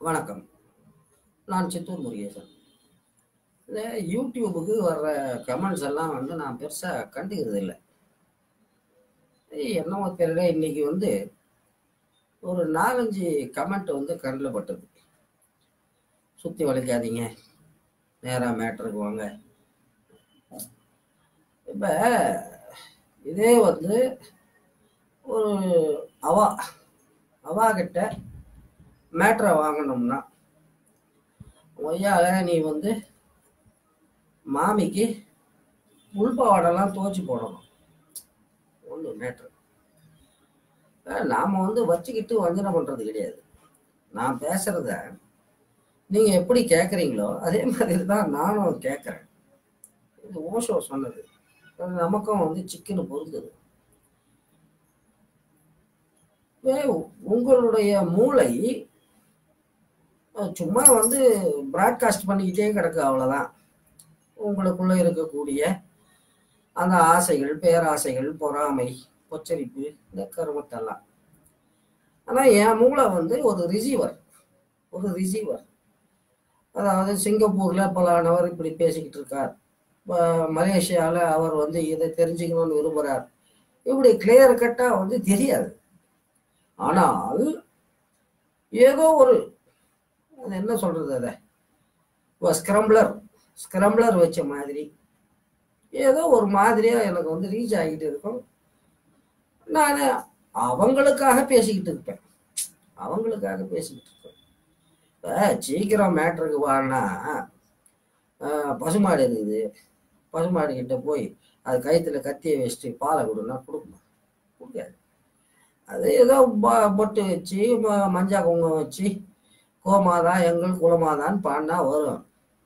வணக்கம் நான் சித்தூர் முருகேசன் இந்த யூடியூபுக்கு வர்ற கமெண்ட்ஸ் எல்லாம் வந்து நான் பெருசாக கண்டுக்கிறது இல்லை என்னமோ தெரியல இன்னைக்கு வந்து ஒரு நாலஞ்சு கமெண்ட் வந்து கண்ணில் பட்டது சுற்றி வளைக்காதீங்க நேராக மேட்ருக்கு வாங்க இப்போ இதே வந்து ஒரு அவா அவா கிட்ட மேட்ரை வாங்கணும்னா ஒய்யால நீ வந்து மாமிக்கு உள்பாவாடெல்லாம் துவச்சி போடணும் ஒன்று மேட்ரு நாம் வந்து வச்சுக்கிட்டு வஞ்சனை பண்ணுறது கிடையாது நான் பேசுகிறத நீங்கள் எப்படி கேட்குறீங்களோ அதே மாதிரி தான் நானும் கேட்குறேன் இது ஓஷோ சொன்னது அது நமக்கும் வந்து சிக்கனு பொருந்தது உங்களுடைய மூளை சும்மா வந்து ப்ராட்காஸ்ட் பண்ணிக்கிட்டே கிடக்கு அவ்வளோதான் உங்களுக்குள்ள இருக்கக்கூடிய அந்த ஆசைகள் பேராசைகள் பொறாமை பொச்சரிப்பு இந்த கருமத்தெல்லாம் ஆனால் என் மூளை வந்து ஒரு ரிசீவர் ஒரு ரிசீவர் அதாவது சிங்கப்பூரில் பலானவர் இப்படி பேசிக்கிட்டு இருக்கார் மலேசியாவில் அவர் வந்து இதை தெரிஞ்சுக்கணும்னு விரும்புகிறார் இப்படி கிளியர் கட்டாக வந்து தெரியாது ஆனால் ஏதோ ஒரு அது என்ன சொல்றது அதை இப்போ ஸ்க்ரம்ப்ளர் ஸ்க்ரம்ப்ளர் வச்ச மாதிரி ஏதோ ஒரு மாதிரியாக எனக்கு வந்து ரீச் ஆகிட்டு இருக்கும் நான் அவங்களுக்காக பேசிக்கிட்டு இருப்பேன் அவங்களுக்காக பேசிக்கிட்டு இருப்பேன் இப்போ சீக்கிரம் மேட்ருக்கு வானா பசுமாடு இருக்குது பசுமாடு கிட்ட போய் அது கயிற்றுல கத்தியை வச்சுட்டு பாலை கொடுன்னா கொடுக்குமா கொடுக்காது அது ஏதோ பொட்டு வச்சு மஞ்சா குங்குமம் வச்சு கோமாதா எங்கள் குலமாதான்னு பாடினா வரும்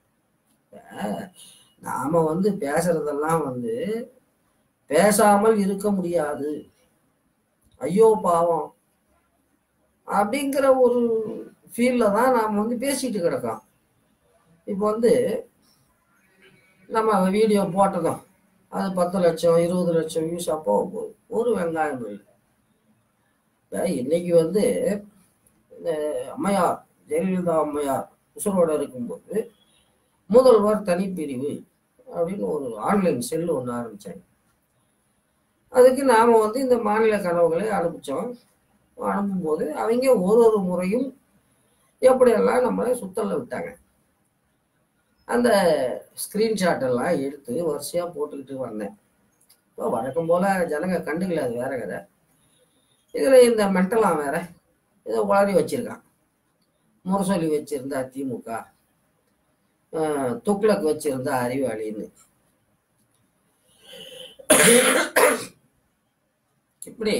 நாம வந்து பேசுறதெல்லாம் வந்து பேசாமல் இருக்க முடியாது ஐயோ பாவம் அப்படிங்கிற ஒரு ஃபீல்ல தான் நாம் வந்து பேசிட்டு கிடக்கோம் இப்போ வந்து நம்ம வீடியோ போட்டதும் அது பத்து லட்சம் இருபது லட்சம் வியூஸ் அப்போ ஒரு வெங்காயம் இல்லை இன்னைக்கு வந்து இந்த அம்மையார் ஜெயலலிதா அம்மையார் உசுரோடு இருக்கும்போது முதல்வர் தனிப்பிரிவு அப்படின்னு ஒரு ஆன்லைன் செல்லு ஒன்று ஆரம்பித்தாங்க அதுக்கு நாம் வந்து இந்த மாநில கனவுகளை அனுப்பிச்சோம் அனுப்பும்போது அவங்க ஒரு ஒரு முறையும் எப்படியெல்லாம் நம்மளை சுத்தல விட்டாங்க அந்த ஸ்க்ரீன்ஷாட் எல்லாம் எடுத்து வரிசையாக போட்டுக்கிட்டு வந்தேன் இப்போ வழக்கம் போல் ஜனங்க கண்டுக்கல அது வேற கதை இதில் இந்த மென்டலாம் வேற இதை உளறி வச்சிருக்கான் முரசொலி வச்சிருந்தா திமுக துக்ளக் வச்சிருந்தா அறிவாளின்னு இப்படி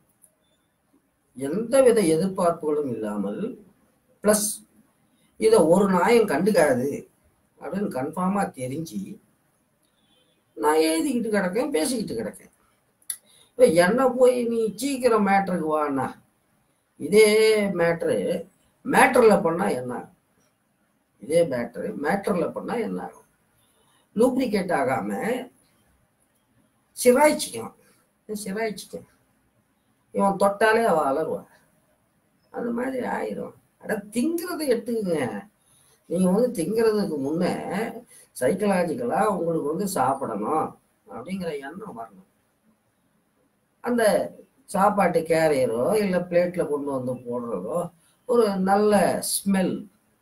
எந்தவித எதிர்பார்ப்புகளும் இல்லாமல் ப்ளஸ் இதை ஒரு நாயம் கண்டுக்காது அப்படின்னு கன்ஃபார்மாக தெரிஞ்சு நான் எழுதிக்கிட்டு கிடக்கேன் பேசிக்கிட்டு கிடக்கேன் இப்போ என்ன போய் நீ சீக்கிரம் மேட்ருக்கு வாண்ணா இதே மேட்ரு மேட்டரில் பண்ணால் என்ன இதே மேட்ரு மேட்டரில் பண்ணால் என்ன ஆகும் லூப்ரிகேட் ஆகாமல் சிராய்ச்சிக்கலாம் சிராய்ச்சிக்கலாம் இவன் தொட்டாலே அவள் அலருவா அந்த மாதிரி ஆயிரும் அட திங்கிறத எடுத்துக்குங்க நீங்கள் வந்து திங்கிறதுக்கு முன்னே சைக்கலாஜிக்கலாக உங்களுக்கு வந்து சாப்பிடணும் அப்படிங்கிற எண்ணம் வரணும் அந்த சாப்பாட்டு கேரியரோ இல்லை பிளேட்டில் கொண்டு வந்து போடுறதோ ஒரு நல்ல ஸ்மெல்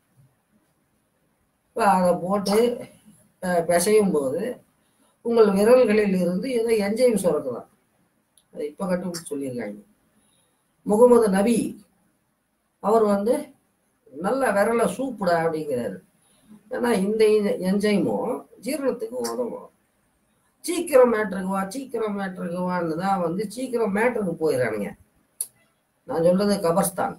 இப்போ அதை போட்டு பிசையும் போது உங்கள் விரல்களில் இருந்து ஏதோ என்ஜைம் சுரக்கலாம் அது இப்போ கண்டுபிடிச்சு சொல்லியிருக்காங்க முகமது நபி அவர் வந்து நல்ல விரலை சூப்புடா அப்படிங்கிறாரு ஏன்னா இந்த என்ஜைமும் ஜீரணத்துக்கு உதவும் சீக்கிரம் மேட்ருக்கு வா சீக்கிரம் மேட்ருக்கு வான்னு தான் வந்து சீக்கிரம் மேட்ருக்கு போயிடறானுங்க நான் சொல்றது கபர்ஸ்தான்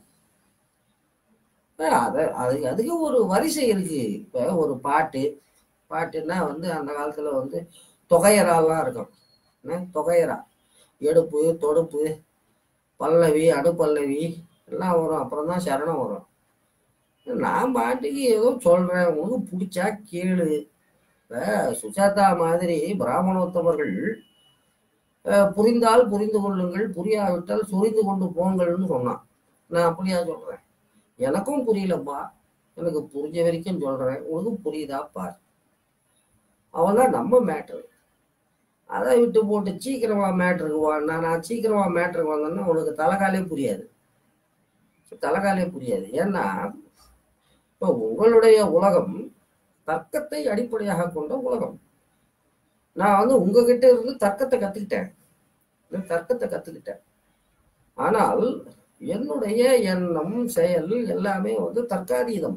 அதை அது அதுக்கு ஒரு வரிசை இருக்கு இப்போ ஒரு பாட்டு பாட்டுன்னா வந்து அந்த காலத்தில் வந்து தொகையராலாம் இருக்கும் தொகையரா எடுப்பு தொடுப்பு பல்லவி அடுப்பல்லவி எல்லாம் வரும் அப்புறம் தான் சரணம் வரும் நான் பாட்டுக்கு ஏதோ சொல்கிறேன் உங்களுக்கு பிடிச்சா கேளு இப்போ சுஜாதா மாதிரி பிராமணோத்தமர்கள் அஹ், புரிந்தால் புரிந்து கொள்ளுங்கள் புரியாவிட்டால் சுரிந்து கொண்டு போங்கள்னு சொன்னான் நான் அப்படியா சொல்றேன் எனக்கும் புரியலப்பா எனக்கு புரிஞ்ச வரைக்கும் சொல்றேன் உனக்கு புரியுதா பார் அவன்தான் நம்ம மேட்டர் அதை விட்டு போட்டு சீக்கிரமா மேட்ருக்கு வான்னா நான் சீக்கிரமா மேட்ருக்கு வந்தேன்னா உனக்கு தலைகாலே புரியாது தலைகாலே புரியாது ஏன்னா இப்போ உங்களுடைய உலகம் தர்க்கத்தை அடிப்படையாக கொண்ட உலகம் நான் வந்து உங்ககிட்ட இருந்து தர்க்கத்தை கத்துக்கிட்டேன் நான் தர்க்கத்தை கத்துக்கிட்டேன் ஆனால் என்னுடைய எண்ணம் செயல் எல்லாமே வந்து தர்க்காதீதம்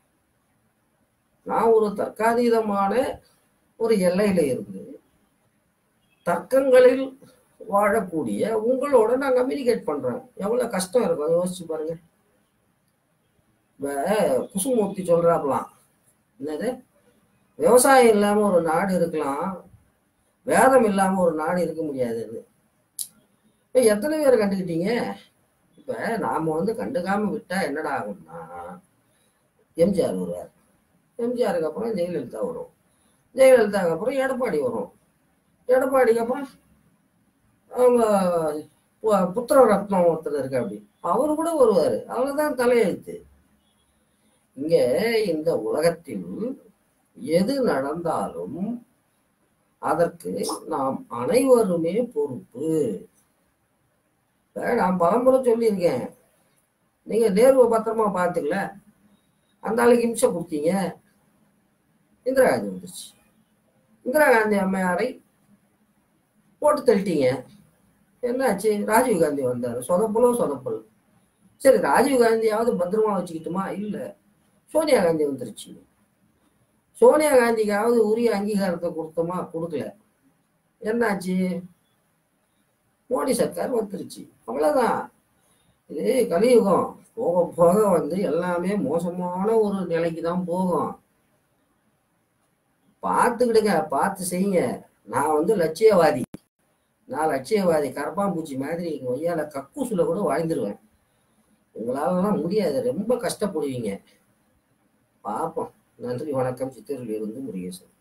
நான் ஒரு தர்க்காதீதமான ஒரு எல்லையில இருந்து தர்க்கங்களில் வாழக்கூடிய உங்களோட நான் கம்யூனிகேட் பண்றேன் எவ்வளவு கஷ்டம் இருக்கும் யோசிச்சு பாருங்க இப்ப குசுமூர்த்தி சொல்றாப்பலாம் என்னது விவசாயம் இல்லாம ஒரு நாடு இருக்கலாம் வேதம் இல்லாம ஒரு நாடு இருக்க முடியாதுன்னு இப்ப எத்தனை பேர் கண்டுக்கிட்டீங்க இப்ப நாம வந்து கண்டுக்காம விட்டா என்னடா ஆகும்னா எம்ஜிஆர் வருவார் எம்ஜிஆருக்கு அப்புறம் ஜெயலலிதா வரும் ஜெயலலிதாவுக்கு அப்புறம் எடப்பாடி வரும் எடப்பாடிக்கு அப்புறம் அவங்க பு- புத்திர ரத்னம் ஒருத்தர் இருக்கு அப்படி அவரு கூட வருவாரு அவ்வளவுதான் தலையெழுத்து இங்க இந்த உலகத்தில் எது நடந்தாலும் அதற்கு நாம் அனைவருமே பொறுப்பு இப்ப நான் பலமுறை சொல்லியிருக்கேன் நீங்க நேருவை பத்திரமா பார்த்துக்கல அந்த ஆளுக்கு இம்சை கொடுத்தீங்க இந்திரா காந்தி வந்துச்சு இந்திரா காந்தி அம்மையாரை போட்டு தள்ளிட்டீங்க என்னாச்சு ராஜீவ் காந்தி வந்தார் சொதப்பலோ சொதப்பல் சரி ராஜீவ் காந்தியாவது பத்திரமா வச்சுக்கிட்டுமா இல்லை சோனியா காந்தி வந்துருச்சு சோனியா காந்திக்காவது உரிய அங்கீகாரத்தை கொடுத்தோமா கொடுக்கல என்னாச்சு மோடி சர்க்கார் வந்துருச்சு அவ்வளவுதான் இது கலியுகம் போக போக வந்து எல்லாமே மோசமான ஒரு நிலைக்கு தான் போகும் பார்த்துக்கிடுங்க பார்த்து செய்யுங்க நான் வந்து லட்சியவாதி நான் லட்சியவாதி கரப்பாம்பூச்சி மாதிரி எங்கள் ஒய்யால கக்கூசுல கூட வாழ்ந்துருவேன் உங்களாலலாம் முடியாது ரொம்ப கஷ்டப்படுவீங்க பார்ப்போம் நன்றி வணக்கம் சித்தூரில் இருந்து முருகேசன்